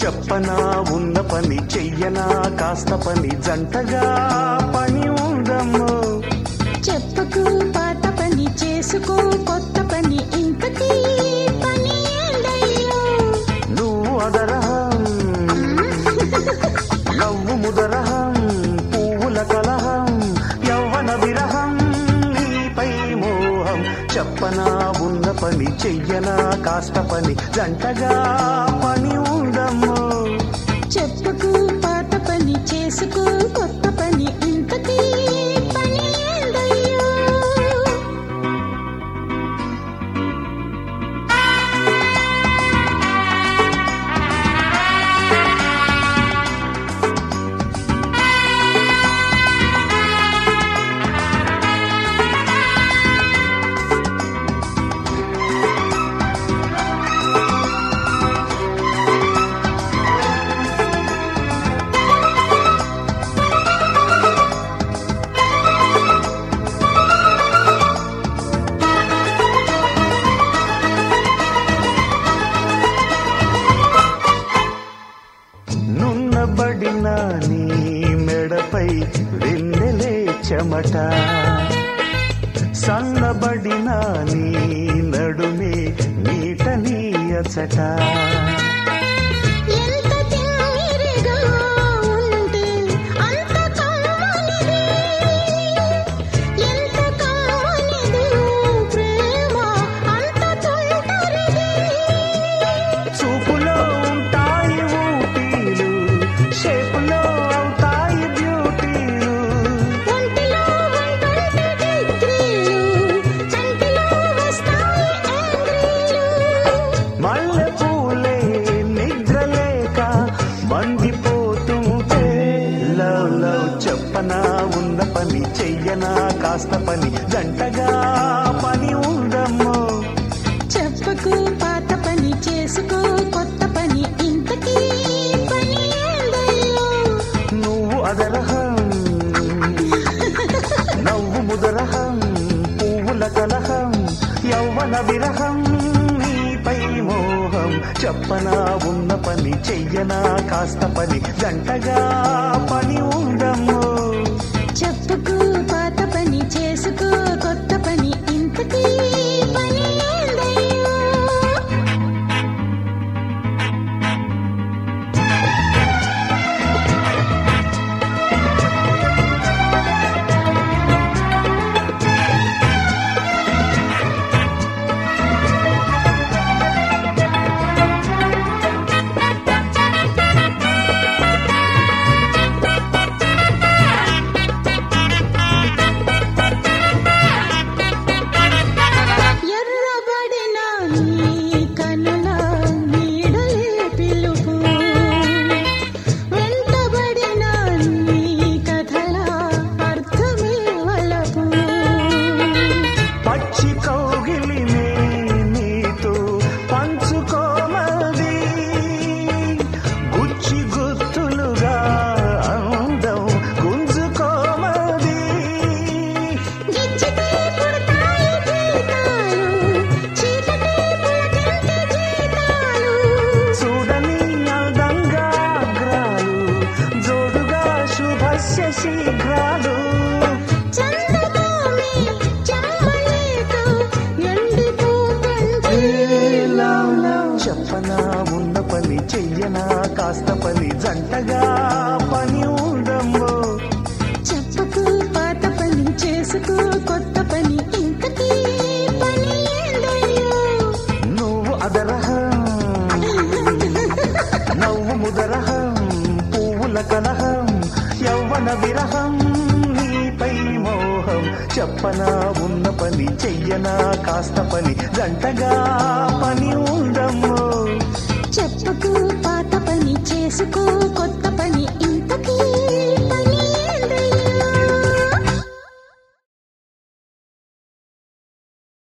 చెప్పనా ఉన్న పని చెయ్యనా కాస్త పని జంటగా పని ఉందమ్మో చెప్పకు పాత పని చేసుకో కొత్త పని ఇంతకీ పని ఏందయ్యో నువ్వు అదరహం నవ్వు ముదరహం పువ్వుల కలహం యవ్వన విరహం నీపై మోహం చెప్పనా ఉన్న పని చెయ్యనా కాస్త పని జంటగా పని ఉందమ్మో చెప్పకు పాత పని చేసుకో కొత్త పని ఇంతకీ పని ఏందయ్యో నున్నబడిన నీ మెడపై వెన్నెలే చెమట సన్నబడిన నీ నడుమే నీట నీ అచట ఎంత తిమ్మిరిగా ఉంటే అంత కమ్మనిది ఎంత కమ్మనిది ప్రేమ అంత తుంటరిది చూపులో ఉంటాయి ఊటీలు షేపులో అవుతాయి బ్యూటీలు ఒంటిలో ఉంటుంటే డిగ్రీలు చంటిలో వస్తాయి యాంగ్రీలు మల్లె పూలే నిద్రలేక మండిపోతుంటే లవ్ లవ్ చెప్పనా ఉన్న పని చెయ్యనా కాస్త పని జంటగా పని ఉందమ్మో చెప్పకు పాత పని చేసుకో కొత్త పని ఇంతకీ పని ఏందయ్యో నువ్వు అదరహం నవ్వు ముదరహం పువ్వుల కలహం యవ్వన విరహం నీపై మోహం చెప్పనా ఉన్న పని చెయ్యనా కాస్త పని జంటగా పని ఉందమ్మో చెప్పుకు పాత పని చేసుకో కొత్త పని ఇంతకీ పని ఏందయ్యో ఎర్రబడిన నీ కనుల నీడలే పిలుపు వెంటబడిన నీ కథల అర్థమే వలపు పచ్చి కౌగిలినే నీతో పంచుకోమది గుచ్చి గుత్తులుగా అందం గుంజుకోమది గిచ్చితే పుడతాయి జీతాలు చీకటి పులకించే జీతాలు చూడని అందంగా అగ్రాలు జోడుగా శుభస్య శీఘ్రాలు చంద్రభూమి చెమ్మలేక ఎండిపోతుంటే చెప్పనా ఉన్న పని చెయ్యనా కాస్త పని జంటగా పని ఉందమ్మో చెప్పకు పాత పని చేసుకో కొత్త పని ఇంతకీ పని ఏందయ్యో నువ్వు అదరహం నవ్వు ముదరహం పువ్వుల కలహం యవ్వన విరహం నీపై మోహం చెప్పనా ఉన్న పని చెయ్యనా కాస్త పని జంటగా పని ఉందమ్మో చెప్పకు పాత పని చేసుకో